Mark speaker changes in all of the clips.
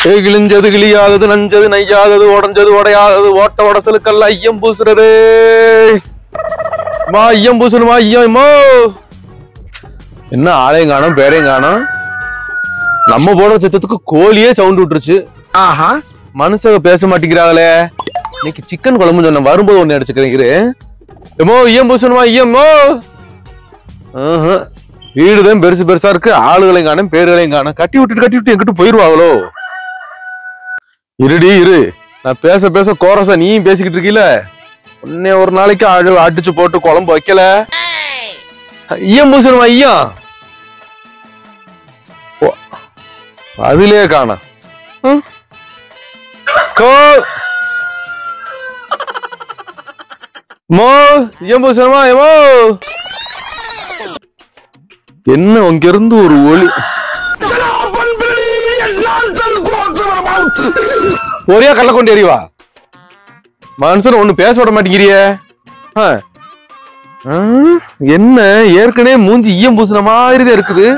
Speaker 1: ஏய், கிழிஞ்சது கிளியாதது நஞ்சது நையாதது உடஞ்சது உடையாதது ஓட்ட உடசலுக்கெல்லாம் ஐயம் பூசுறரு மா ஐயம் பூசணுமா ஐயம்மா என்ன ஆளையும் காணும் பேரையும் காணும் நம்ம போடுற சித்தத்துக்கு கோழியே சவுண்ட் விட்டுருச்சு
Speaker 2: ஆஹா
Speaker 1: மனுஷங்க பேச மாட்டேங்கிறாங்களே இன்னைக்கு சிக்கன் குழம்பு சொன்ன வரும்போது ஒண்ணு அடிச்சுக்கிறேன் எம்மோ ஐயம் பூசணுமா ஐயம்மோ ஆஹா. வீடுதான் பெருசு பெருசா இருக்கு ஆளுகளையும் காணும் பேர்களையும் காணும் கட்டி விட்டுட்டு கட்டி விட்டு எங்கிட்ட போயிருவாங்களோ இருடி இரு நான் பேச பேச கோரசா நீயும் பேசிக்கிட்டு இருக்கீல உன்னை ஒரு நாளைக்கு அழு அடிச்சு போட்டு குழம்பு வைக்கல ஐயம் பூசணுமா ஐயம் ஓ, அதிலே காணோம் ம். கோ மோ ஐயம் பூசணுமா ஏமோ என்ன அங்க இருந்து ஒரு ஒளி ஒரே கள்ள கொண்டு எறிவா மனுஷன் ஒண்ணு பேச விட மாட்டேங்கிறியே ஆ. ஆ, என்ன ஏற்கனவே மூஞ்சி ஈயம் பூசின மாதிரி தான் இருக்குது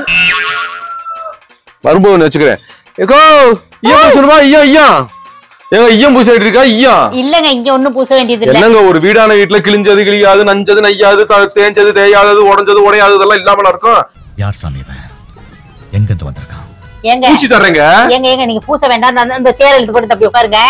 Speaker 1: வரும்போது ஒண்ணு வச்சுக்கிறேன் ஏகோ ஈயம் பூசணுமா ஐயா ஐயா ஏங்க ஈயம் பூசிட்டு இருக்கா ஐயா
Speaker 3: இல்லங்க இங்க ஒண்ணும் பூச வேண்டியது இல்ல
Speaker 1: என்னங்க ஒரு வீடான வீட்டுல கிழிஞ்சது கிழியாது நஞ்சது நையாது த- தேஞ்சது தேயாதது உடஞ்சது உடையாது இதெல்லாம் இல்லாமல இருக்கும்
Speaker 4: யார் சாமி இவன் எங்கிருந்து வந்திருக்கான்
Speaker 3: ஏங்க
Speaker 1: பூச்சி தர்றேங்க
Speaker 3: ஏங்க ஏங்க நீங்க பூச வேண்டாம் அந்த- அந்த சேர் எடுத்து போட்டு தப்பி உட்காருங்க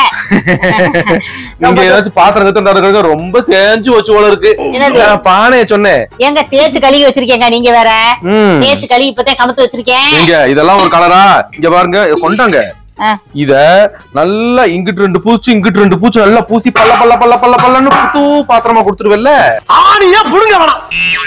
Speaker 1: நீங்க ஏதாச்சும் பாத்திரம் கத்து நடக்கிறது ரொம்ப தேஞ்சு வச்சு போல இருக்கு
Speaker 3: என்னது?
Speaker 1: நான் பானைய சொன்னேன்
Speaker 3: ஏங்க தேய்ச்சு கழுவி வச்சிருக்கேங்க நீங்க வேற
Speaker 1: ம்.
Speaker 3: தேய்ச்சு கழுவி இப்பதான் கமுத்து வச்சிருக்கேன்
Speaker 1: இங்க இதெல்லாம் ஒரு கலரா இங்க பாருங்க கொண்டாங்க
Speaker 3: ஆ.
Speaker 1: இத நல்லா இங்கிட்டு ரெண்டு பூச்சி இங்கிட்டு ரெண்டு பூச்சி நல்லா பூசி பல்ல பல்ல பல்ல பல்ல பல்லன்னு புது பாத்திரமா கொடுத்துருவல்ல
Speaker 2: ஆணியா புடுங்க வேணாம்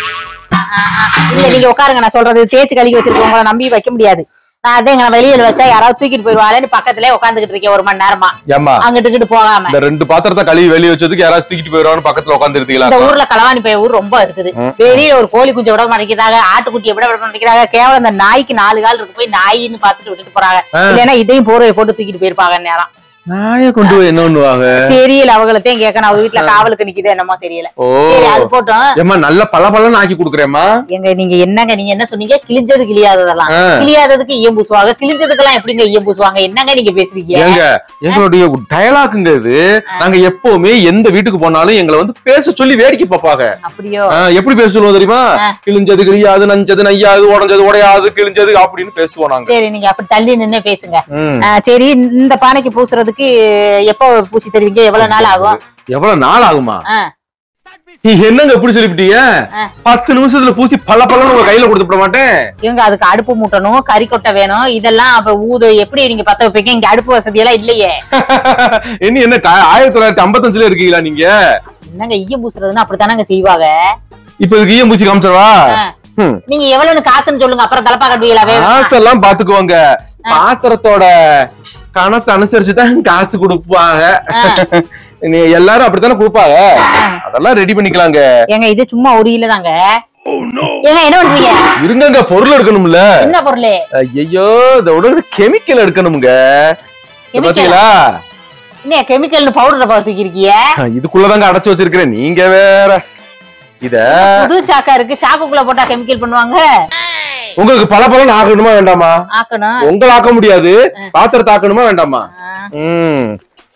Speaker 3: இல்ல நீங்க உட்காருங்க நான் சொல்றது தேய்ச்சு கழுவி வச்சிருக்கேன் உங்களை நம்பி வைக்க முடியாது நான் அதே நான் வெளியில வச்சா யாராவது தூக்கிட்டு போயிருவாங்களேன்னு பக்கத்துல உட்காந்துக்கிட்டு இருக்கேன் ஒரு மணி நேரமா
Speaker 1: ஏம்மா
Speaker 3: அங்கிட்டு இங்கிட்டு போகாம
Speaker 1: இந்த ரெண்டு பாத்திரத்தை கழுவி வெளிய வச்சதுக்கு யாராவது தூக்கிட்டு போயிடுவான்னு பக்கத்துல உட்காந்து
Speaker 3: இந்த
Speaker 1: இருந்தீங்களா
Speaker 3: ஊர்ல களவாணி பய ஊர் ரொம்ப இருக்குது வெளியில ஒரு கோழி குஞ்சை விட மாட்டேங்கிறாங்க ஆட்டுக்குட்டியை விட விட மாட்டேங்கிறாங்க கேவலம் இந்த நாய்க்கு நாலு கால் இருக்கு போய் நாயின்னு பாத்துட்டு விட்டுட்டு போறாங்க இல்லைன்னா இதையும் போர்வை போட்டு தூக்கிட்டு போயிருப்பாங்க நேரம்
Speaker 1: நாய கொண்டு போய் என்ன பண்ணுவாங்க
Speaker 3: தெரியல அவங்களத்தையும் கேட்கணும் அவங்க வீட்டுல காவலுக்கு நிக்குது என்னமோ தெரியல
Speaker 1: ஓ
Speaker 3: சரி அது போட்டோம்
Speaker 1: ஏம்மா நல்ல பல பலன்னு ஆக்கி கொடுக்குறேம்மா
Speaker 3: எங்க நீங்க என்னங்க நீங்க என்ன சொன்னீங்க கிழிஞ்சது கிழியாததெல்லாம்
Speaker 1: ஆ.
Speaker 3: கிழியாததுக்கு ஈயம் பூசுவாங்க கிழிஞ்சதுக்கெல்லாம் எப்படிங்க ஈயம் பூசுவாங்க என்னங்க நீங்க பேசுறீங்க
Speaker 1: ஏங்க எங்களுடைய டயலாக்குங்க இது நாங்க எப்பவுமே எந்த வீட்டுக்கு போனாலும் எங்களை வந்து பேச சொல்லி வேடிக்கை பார்ப்பாங்க
Speaker 3: அப்படியோ
Speaker 1: ஆ, எப்படி பேச சொல்லுவோம் தெரியுமா
Speaker 3: ஆ.
Speaker 1: கிழிஞ்சது கிழியாது நஞ்சது நையாது உடஞ்சது உடையாது கிழிஞ்சது அப்படின்னு பேசுவோம் நாங்க
Speaker 3: சரி நீங்க அப்படி தள்ளி நின்னு பேசுங்க
Speaker 1: ம்.
Speaker 3: ஆ, சரி இந்த பானைக்கு பூசுறதுக்கு எப்போ பூசி தருவீங்க எவ்வளவு நாள் ஆகும்
Speaker 1: எவ்வளவு நாள் ஆகுமா
Speaker 3: ஆ.
Speaker 1: நீ என்னங்க எப்படி சொல்லிவிட்டீங்க
Speaker 3: ஆ.
Speaker 1: பத்து நிமிஷத்துல பூசி பல பலன்னு உங்க கையில கொடுத்துட மாட்டேன்
Speaker 3: இவங்க அதுக்கு அடுப்பு மூட்டணும் கறி கொட்டை வேணும் இதெல்லாம் அப்ப ஊது எப்படி நீங்க பத்த வைப்பீங்க இங்க அடுப்பு வசதி எல்லாம் இல்லையே
Speaker 1: என்ன என்ன கா- ஆயிரத்தி தொள்ளாயிரத்தி ஐம்பத்தஞ்சுல இருக்கீங்களா நீங்க
Speaker 3: என்னங்க ஈயம் பூசுறதுன்னா அப்படித்தானங்க செய்வாங்க
Speaker 1: இப்ப இதுக்கு ஈயம் பூசி காமிச்சிடவா
Speaker 3: ஆ.
Speaker 1: ம்.
Speaker 3: நீங்க எவ்வளவுன்னு காசுன்னு சொல்லுங்க அப்புறம் தலப்பா கட்டுவீங்களாவே
Speaker 1: காசெல்லாம் பாத்துக்குவாங்க பாத்திரத்தோட கணத்தை அனுசரிச்சு தான் காசு கொடுப்பாங்க நீ எல்லாரும் அப்படித்தானே கொடுப்பாங்க அதெல்லாம் ரெடி பண்ணிக்கலாங்க
Speaker 3: ஏங்க இது சும்மா ஒரு இல்ல தாங்க ஏங்க என்ன பண்றீங்க
Speaker 1: இருங்கங்க பொருள் எடுக்கணும்ல
Speaker 3: என்ன பொருளு
Speaker 1: ஐயோ இதோட கெமிக்கல் எடுக்கணுங்க இது
Speaker 3: Chemical?
Speaker 1: பாத்தீங்களா
Speaker 3: என்ன கெமிக்கல்னு பவுடர் தூக்கி இருக்கீங்க
Speaker 1: இதுக்குள்ளதாங்க அடைச்சு வச்சிருக்கிறேன் நீங்க வேற இத
Speaker 3: புது சாக்கா இருக்கு சாக்குக்குள்ள போட்டா கெமிக்கல் பண்ணுவாங்க
Speaker 1: உங்களுக்கு பல பலன் ஆகணுமா வேண்டாமா
Speaker 3: ஆக்கணும்
Speaker 1: உங்களை ஆக்க முடியாது பாத்திரத்தை ஆக்கணுமா வேண்டாமா
Speaker 3: ஆ.
Speaker 1: ம்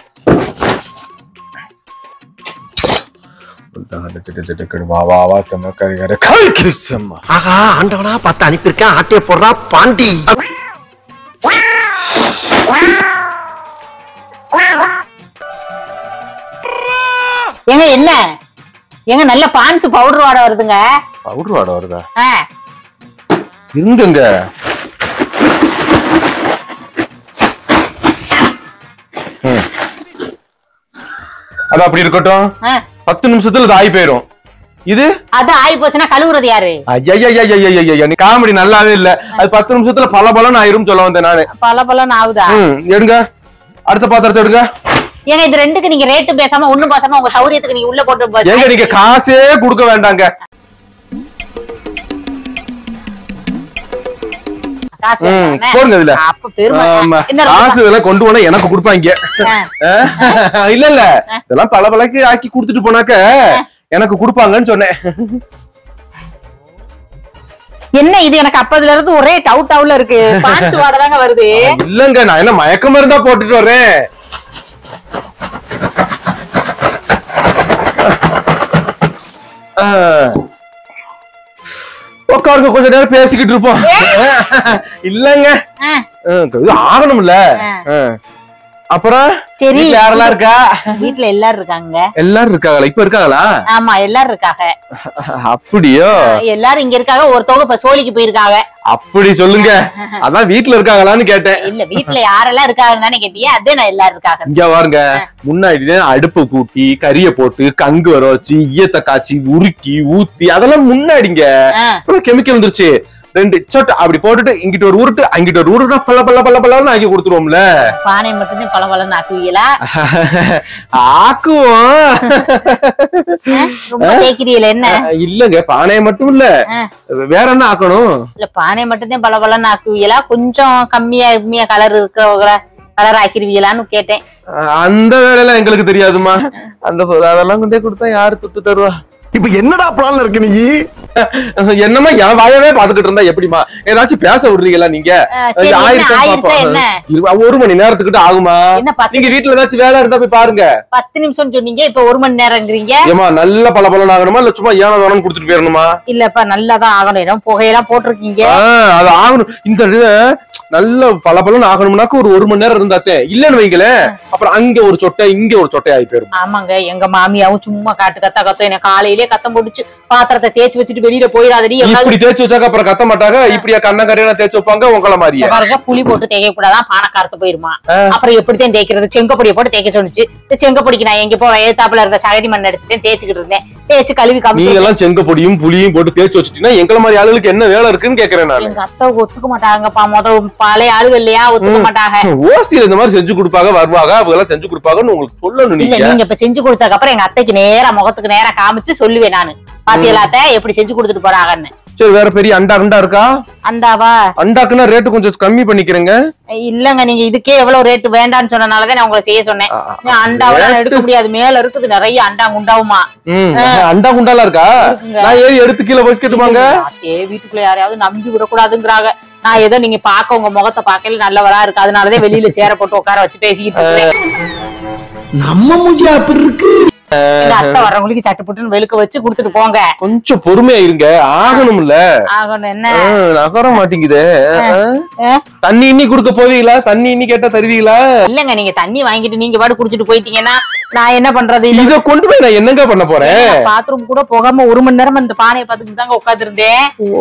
Speaker 1: வா வா வா தம்ம கரி கரி கரி கிருஷ்ணம்மா
Speaker 2: ஆஹா ஆண்டவனா பார்த்து அனுப்பியிருக்கேன் ஆட்டைய போடுறா பாண்டி
Speaker 3: ஏங்க என்ன ஏங்க நல்ல பான்ஸ் பவுடர் வாட வருதுங்க
Speaker 1: பவுடர் வாட வருதா
Speaker 3: ஆ,
Speaker 1: இருங்கங்க ம். அது அப்படி இருக்கட்டும்
Speaker 3: ஆ.
Speaker 1: பத்து நிமிஷத்துல இது ஆகி போயிரும் இது
Speaker 3: அது ஆயி போச்சுன்னா கழுவுறது யாரு
Speaker 1: ஐயா நீ காமெடி நல்லாவே இல்ல அது பத்து நிமிஷத்துல பல பலன் ஆயிரும் சொல்ல வந்தேன் நானு
Speaker 3: பல பலன்னு ஆகுதா
Speaker 1: ம், எடுங்க அடுத்த பாத்திரத்தை எடுங்க
Speaker 3: ஏங்க இது ரெண்டுக்கு நீங்க ரேட்டு பேசாம ஒண்ணும் பேசாம உங்க சௌரியத்துக்கு நீங்க உள்ள போட்டு போ-
Speaker 1: ஏங்க நீங்க காசே கொடுக்க வேண்டாங்க
Speaker 3: காசு
Speaker 1: ம்,
Speaker 3: வேண்டாமே?
Speaker 1: போடுங்க இதுல
Speaker 3: அப்ப பெருமை
Speaker 1: ஆமா.
Speaker 3: என்ன ரொம்ப-
Speaker 1: காசு இதெல்லாம் கொண்டு போனா எனக்கு கொடுப்பாங்க
Speaker 3: ஆ.
Speaker 1: ஆ, இல்ல இல்ல இதெல்லாம் பல பலக்கு ஆக்கி கொடுத்துட்டு போனாக்க எனக்கு கொடுப்பாங்கன்னு சொன்னேன்
Speaker 3: என்ன இது எனக்கு அப்பதுல இருந்து ஒரே டவுட் டவுல இருக்கு பான்ஸ் வாட தாங்க வருது
Speaker 1: இல்லங்க நான் என்ன மயக்க மருந்தா போட்டுட்டு வர்றேன் ஆ. உட்காருங்க கொஞ்ச நேரம் பேசிக்கிட்டு இருப்போம் இல்லங்க
Speaker 3: ஆ,
Speaker 1: ஆ, இது ஆகணும்ல ஆ. அப்புறம்
Speaker 3: சரி.
Speaker 1: வீட்ல யாரெல்லாம் இருக்கா
Speaker 3: வீட்ல எல்லாரும் இருக்காங்க
Speaker 1: எல்லாரும் இருக்காங்களா இப்ப இருக்காங்களா
Speaker 3: ஆமா எல்லாரும் இருக்காங்க
Speaker 1: அப்படியோ
Speaker 3: எல்லாரும் இங்க இருக்காங்க ஒருத்தவங்க இப்ப சோழிக்கு போயிருக்காங்க
Speaker 1: அப்படி சொல்லுங்க அதான் வீட்ல இருக்காங்களான்னு கேட்டேன்
Speaker 3: இல்ல வீட்ல யாரெல்லாம் இருக்காங்கன்னு தானே கேட்டியே அதே நான் எல்லாரும் இருக்காங்க
Speaker 1: இங்க பாருங்க முன்னாடி அடுப்பு கூட்டி கறிய போட்டு கங்கு வர வச்சு ஈயத்தை காய்ச்சி உருக்கி ஊத்தி அதெல்லாம் முன்னாடிங்க
Speaker 3: ஆ,
Speaker 1: அப்புறம் கெமிக்கல் வந்துருச்சு ரெண்டு சொட்டு அப்படி போட்டுட்டு இங்கிட்ட ஒரு உருட்டு அங்கிட்ட ஒரு உருட்டு பல்ல பல்ல பல்ல பல்லன்னு ஆக்கி கொடுத்துருவோம்ல
Speaker 3: பானை மட்டும்தான் பல பலன்னு ஆக்குவீங்களா
Speaker 1: ஆக்குவோம்
Speaker 3: ஆ, ரொம்ப கேக்குறீங்களா என்ன
Speaker 1: இல்லங்க பானையை மட்டும் இல்ல
Speaker 3: ஆ.
Speaker 1: வேற என்ன ஆக்கணும்
Speaker 3: இல்ல பானை மட்டும்தான் பல பலன்னு ஆக்குவீங்களா கொஞ்சம் கம்மியா கம்மியா கலர் இருக்கிறவங்கள கலர் ஆக்கிருவீங்களான்னு கேட்டேன்
Speaker 1: அந்த வேலையெல்லாம் எங்களுக்கு தெரியாதுமா அந்த அதெல்லாம் கொண்டே கொடுத்தா யாரு துட்டு தருவா
Speaker 2: இப்ப என்னடா பிளான்ல இருக்கு நீ
Speaker 1: என்னமா என் வாயவே பாத்துக்கிட்டு இருந்தா எப்படிமா ஏதாச்சும் பேச விடுறீங்களா நீங்க
Speaker 3: ஆ, சரி, என்ன
Speaker 1: ஆயிருச்சா
Speaker 3: ஆயிருச்சா
Speaker 1: பாப்போம்.
Speaker 3: என்ன?
Speaker 1: இருவா- ஒரு மணி நேரத்துக்கிட்ட ஆகுமா
Speaker 3: என்ன பத்து
Speaker 1: நீங்க வீட்டுல ஏதாச்சும் வேலை இருந்தா போய் பாருங்க
Speaker 3: பத்து நிமிஷம் சொன்னீங்க இப்ப ஒரு மணி நேரங்கிறீங்க
Speaker 1: ஏமா நல்ல பல பலன் ஆகணுமா இல்ல சும்மா ஏனோ தானு கொடுத்துட்டு போயிடணுமா
Speaker 3: இல்லப்பா நல்லாதான் ஆகணும் ஏன்னா புகையெல்லாம் போட்டிருக்கீங்க
Speaker 1: ஆ, அது ஆகணும் இந்த இது நல்ல பல பலன் ஆகணும்னாக்க ஒரு ஒரு மணி நேரம் இருந்தாத்தே இல்லன்னு வைங்களேன் அப்புறம் அங்க ஒரு சொட்டை இங்க ஒரு சொட்டை ஆகி போயிரும்
Speaker 3: ஆமாங்க எங்க மாமியாவும் சும்மா காட்டு கத்த கத்த என்ன காலையிலே கத்தம் போட்டுச்சு பாத்திரத்தை தேய்ச்சி வச்சுட்டு வெளியில போயிடாதடி எவ்வளவு
Speaker 1: இப்படி தேய்ச்சி வச்சாக்க அப்புறம் கத்த மாட்டாங்க இப்படியா கண்ணங்கரையா தேய்ச்சி வைப்பாங்க உங்களை மாதிரியே
Speaker 3: பாருங்க புளி போட்டு தேய்க்க கூடாதான் பானக்காரத்து போயிருமா அப்புறம் எப்படித்தான் தேய்க்கிறது செங்கப்பொடியை போட்டு தேய்க்க சொன்னுச்சு இந்த செங்கப்பொடிக்கு நான் எங்க போவேன் ஏத்தாப்புல இருந்த சகதி மண் எடுத்துட்டு தேய்ச்சிக்கிட்டு இருந்தேன் தேய்ச்சி கழுவி
Speaker 1: நீங்க
Speaker 3: காமிச்சு
Speaker 1: எல்லாம் செங்க பொடியும் புளியும் போட்டு தேய்ச்சி வச்சுட்டீங்கன்னா எங்களை மாதிரி ஆளுகளுக்கு என்ன வேலை இருக்குன்னு கேக்குறேன் நான்
Speaker 3: எங்க அத்தை ஒத்துக்க மாட்டாங்கப்பா முதல் பழைய ஆளுகள் இல்லையா ஒத்துக்க மாட்டாங்க
Speaker 1: ஓசியில இந்த மாதிரி செஞ்சு கொடுப்பாங்க வருவாங்க அவங்க எல்லாம் செஞ்சு கொடுப்பாங்கன்னு உங்களுக்கு சொல்லணும்
Speaker 3: இல்ல
Speaker 1: நீங்க
Speaker 3: நீங்க இப்ப செஞ்சு கொடுத்ததுக்கு அப்புறம் எங்க அத்தைக்கு நேரா முகத்துக்கு நேரா காமிச்சு சொல்லுவேன் நானு பாத்தியலாத்த எப்படி செஞ்சு கொடுத்துட்டு போறாங்கன்னு
Speaker 1: சரி வேற பெரிய அண்டா அண்டா இருக்கா
Speaker 3: அந்தாவா
Speaker 1: அண்டாக்குன்னா ரேட்டு கொஞ்சம் கம்மி பண்ணிக்கிறேங்க
Speaker 3: இல்லங்க நீங்க இதுக்கே எவ்வளவு ரேட் வேண்டாம்னு சொன்னனாலதான் நான் உங்களை செய்ய சொன்னேன்
Speaker 1: ஆ, ஆ,
Speaker 3: நான் அண்டாவெல்லாம் எடுக்க முடியாது மேல இருக்குது நிறைய அண்டா குண்டாவுமா
Speaker 1: ம் அண்டா குண்டாலாம் இருக்கா
Speaker 3: இருக்குங்க.
Speaker 1: நான் ஏறி எடுத்து கீழே வச்சுக்கட்டுமாங்க
Speaker 3: அதே வீட்டுக்குள்ள யாரையாவது நம்பி விடக்கூடாதுங்கிறாங்க நான் ஏதோ நீங்க பாக்க உங்க முகத்தை பார்க்கல நல்லவரா இருக்கு அதனாலதான் வெளியில சேர போட்டு உட்கார வச்சு பேசிக்கிட்டு இருக்கேன்
Speaker 2: நம்ம மூஞ்சியா அப்படி இருக்கு
Speaker 3: எங்க அத்தை வர்றவங்களுக்கு சட்டு புட்டுன்னு வெளுக்க வச்சு கொடுத்துட்டு போங்க
Speaker 1: கொஞ்சம் பொறுமையா இருங்க ஆகணும்ல
Speaker 3: ஆகணும் என்ன
Speaker 1: ஆ, நகர மாட்டேங்குதே ஆ.
Speaker 3: ஆ?
Speaker 1: தண்ணி இன்னி கொடுக்க போவீங்களா தண்ணி இன்னி கேட்டா தருவீங்களா
Speaker 3: இல்லங்க நீங்க தண்ணி வாங்கிட்டு நீங்க பாடு குடிச்சிட்டு போயிட்டீங்கன்னா நான் என்ன பண்றது இல்ல
Speaker 1: இத கொண்டு போய் நான் என்னங்க பண்ண போறேன்
Speaker 3: பாத்ரூம் கூட போகாம ஒரு மணி நேரம் இந்த பானையை பார்த்துட்டு தாங்க உட்காந்துருந்தேன்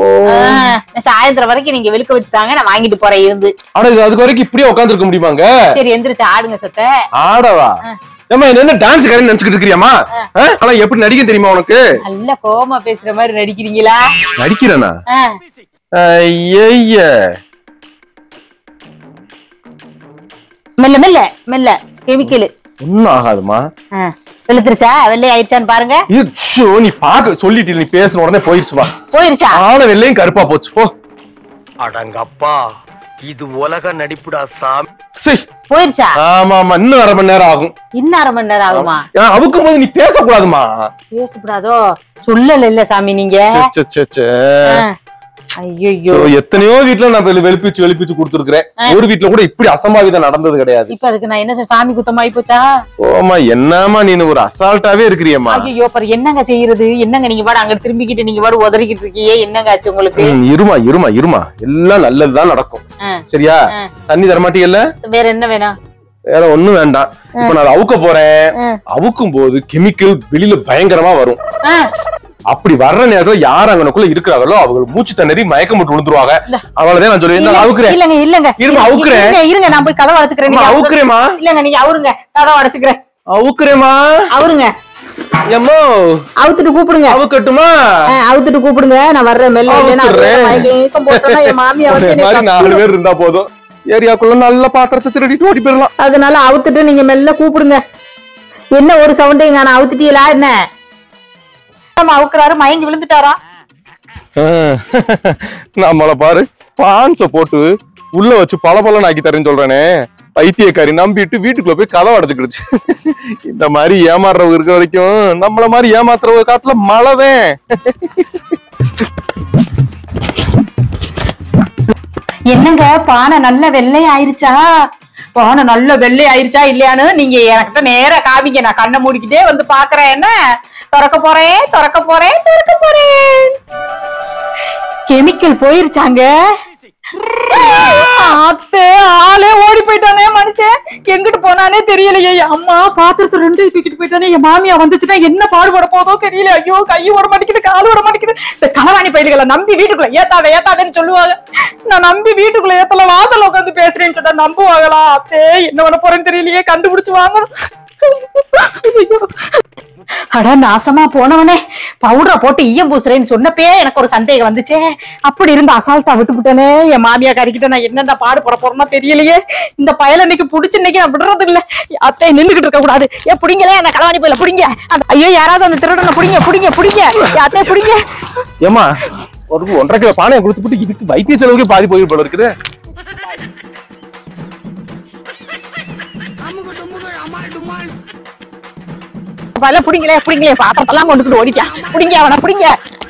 Speaker 3: சாயந்தரம் வரைக்கும் நீங்க வெளுக்க வச்சுட்டாங்க நான் வாங்கிட்டு போறேன் இருந்து
Speaker 1: ஆனா இது அதுக்கு வரைக்கும் இப்படியே உட்காந்துருக்க முடியுமாங்க
Speaker 3: சரி எந்திரிச்சு ஆடுங்க சத்த
Speaker 1: ஆடவா ஏமா என்ன டான்ஸ் கரண்ட் நினைச்சுக்கிட்டு இருக்கிறியாமா ஆ? ஆனா எப்படி நடிக்க தெரியுமா உனக்கு
Speaker 3: நல்ல கோவமா பேசுற மாதிரி நடிக்கிறீங்களா
Speaker 1: நடிக்கிறேனா
Speaker 3: ஆ.
Speaker 1: ஐய
Speaker 3: மெல்ல மெல்ல மெல்ல கெமிக்கல்
Speaker 1: ஒண்ணும் ஆகாதுமா
Speaker 3: வெளுத்துருச்சா வெள்ளை ஆயிடுச்சான்னு பாருங்க
Speaker 1: இது ஷோ, நீ பாக்க சொல்லிட்டு நீ பேசின உடனே போயிருச்சுமா
Speaker 3: போயிருச்சா
Speaker 1: ஆன வெள்ளையும் கருப்பா போச்சு போ
Speaker 2: அடங்கப்பா இது உலக நடிப்புடா சாமி
Speaker 1: சரி
Speaker 3: போயிருச்சா
Speaker 1: ஆமா ஆமா இன்னும் அரை மணி நேரம் ஆகும்
Speaker 3: இன்னும் அரை மணி நேரம் ஆகுமா
Speaker 1: ஏன்னா, அவுக்கும் போது நீ பேசக்கூடாதுமா
Speaker 3: பேசக்கூடாதோ சொல்லல இல்ல சாமி நீங்க
Speaker 1: சே, சே, சே, சே.
Speaker 3: ஐயோ
Speaker 1: So, எத்தனையோ வீட்டுல நான் வெளு- வெளுப்பிச்சு வெளுப்பிச்சு கொடுத்துருக்கிறேன் ஒரு வீட்டுல கூட இப்படி அசம்பாவிதம் நடந்தது கிடையாது
Speaker 3: இப்ப அதுக்கு நான் என்ன சொல்ல, சாமி குத்தம் ஆயி போச்சா
Speaker 1: ஓமா என்னமா நீ ஒரு அசால்ட்டாவே இருக்கிறியம்மா
Speaker 3: ஐயோ அப்புறம் என்னங்க செய்யறது என்னங்க நீங்க பாடு அங்க திரும்பிக்கிட்டு நீங்க பாடு உதறிக்கிட்டு இருக்கீங்க என்னங்க ஆச்சு உங்களுக்கு
Speaker 1: ம், இருமா இருமா இருமா எல்லாம் நல்லதுதான் நடக்கும்
Speaker 3: ஆ.
Speaker 1: சரியா
Speaker 3: ஆ.
Speaker 1: தண்ணி தரமாட்டீங்கல்ல
Speaker 3: வேற என்ன வேணும்
Speaker 1: வேற ஒண்ணும் வேண்டாம் இப்ப நான் அதை அவுக்க போறேன்
Speaker 3: ஆ.
Speaker 1: அவுக்கும் போது கெமிக்கல் வெளியில பயங்கரமா வரும்
Speaker 3: ஆ,
Speaker 1: அப்படி வர்ற நேரத்துல யார் அங்கனக்குள்ள இருக்கிறாங்களோ அவங்க மூச்சு திணறி மயக்கம் போட்டு விழுந்துருவாங்க அவ்வளவுதான் நான் சொல்லுவேன் நான் அவுக்குறேன்
Speaker 3: இல்லங்க இல்லங்க
Speaker 1: இருமா, அவுக்குறேன்.
Speaker 3: இருங்க, இருங்க நான் போய் கதவை அடைச்சுக்கிறேன்
Speaker 1: அம்மா,
Speaker 3: நீங்க
Speaker 1: அவுக்குறேம்மா
Speaker 3: இல்லங்க நீங்க அவருங்க கதவை அடைச்சுக்கிறேன்
Speaker 1: அவுக்குறேம்மா
Speaker 3: அவருங்க
Speaker 1: எம்மோ
Speaker 3: அவுத்துட்டு கூப்பிடுங்க
Speaker 1: அவுக்கட்டுமா
Speaker 3: ஆ, அவுத்துட்டு கூப்பிடுங்க நான் வர்றேன் மெல்ல இல்லைன்னா
Speaker 1: அவுத்துடுறேன்.
Speaker 3: அப்படியே மயக்கம் கியக்கம் போட்டோன்னா என் மாமியா வந்து
Speaker 1: இந்த
Speaker 3: என்னை
Speaker 1: மாதிரி நாலு
Speaker 3: கத்திரும்.
Speaker 1: பேர் இருந்தா போதும் ஏரியாக்குள்ள நல்ல பாத்திரத்தை திருடிட்டு ஓடி போயிடலாம்
Speaker 3: அதனால அவுத்துட்டு நீங்க மெல்ல கூப்பிடுங்க என்ன ஒரு சவுண்டையும் நான் அவுத்துட்டீங்களா என்ன ஆமா, அவுக்குறாரு மயங்கி விழுந்துட்டாரா
Speaker 1: நம்மள பாரு பான்ஸ போட்டு உள்ள வச்சு பல பலன் ஆக்கி தரேன்னு சொல்றானே பைத்தியக்காரி நம்பிட்டு வீட்டுக்குள்ள போய் கதவை அடைச்சுக்கிடுச்சு இந்த மாதிரி ஏமாறுறவங்க இருக்க வரைக்கும் நம்மள மாதிரி ஏமாத்துறவங்க காட்டுல மழைதான்
Speaker 3: என்னங்க பானை நல்ல வெள்ளை ஆயிருச்சா பானை நல்ல வெள்ளை ஆயிருச்சா இல்லையான்னு நீங்க எனக்கிட்ட நேரா காமிங்க நான் கண்ணை மூடிக்கிட்டே வந்து பாக்குறேன் என்ன திறக்க போறேன் திறக்க போறேன் திறக்க போறேன் கெமிக்கல் போயிருச்சாங்க அத்தே ஆளே ஓடி போயிட்டானே மனுஷன் எங்கிட்டு போனானே தெரியலையே அம்மா பாத்திரத்தை ரெண்டு தூக்கிட்டு போயிட்டானே என் மாமியா வந்துச்சுன்னா என்ன பாடுபட போதோ தெரியல ஐயோ கை ஓட மாட்டேங்குது கால் ஓட மாட்டேங்குது இந்த களவாணி பயிர்களை நம்பி வீட்டுக்குள்ள ஏத்தாத ஏத்தாதேன்னு சொல்லுவாங்க நான் நம்பி வீட்டுக்குள்ள ஏத்தல வாசல்ல உட்காந்து பேசுறேன்னு சொன்னா நம்புவாங்களா அத்தே என்ன பண்ண போறேன்னு தெரியலையே கண்டுபிடிச்சு வாங்கணும் ஐயோ. அட நாசமா போனவனே பவுடரை போட்டு ஈயம் பூசுறேன்னு சொன்னப்பே எனக்கு ஒரு சந்தேகம் வந்துச்சே அப்படி இருந்து அசால்ட்டா விட்டுப்புட்டனே என் மாமியா கறிக்கிட்ட நான் என்னென்ன பாடுபட போறோமோ தெரியலையே இந்த பயல இன்னைக்கு புடிச்சு இன்னைக்கு நான் விடுறது இல்ல அத்தை நின்னுகிட்டு இருக்க கூடாது ஏ புடிங்களே அந்த களவாணி போயில புடிங்க அந்த ஐயோ யாராவது அந்த திருடனை புடிங்க புடிங்க புடிங்க ஏ, அத்தை புடிங்க
Speaker 1: ஏமா ஒரு ஒன்றரை கிலோ பானையை கொடுத்துட்டு இதுக்கு வைத்திய செலவுக்கு பாதி போய் போல இருக்குது
Speaker 3: பல புடிங்களே புடிங்களே பாத்திரத்தெல்லாம் கொண்டுக்கிட்டு ஓடிட்டான் புடிங்க அவனை புடிங்க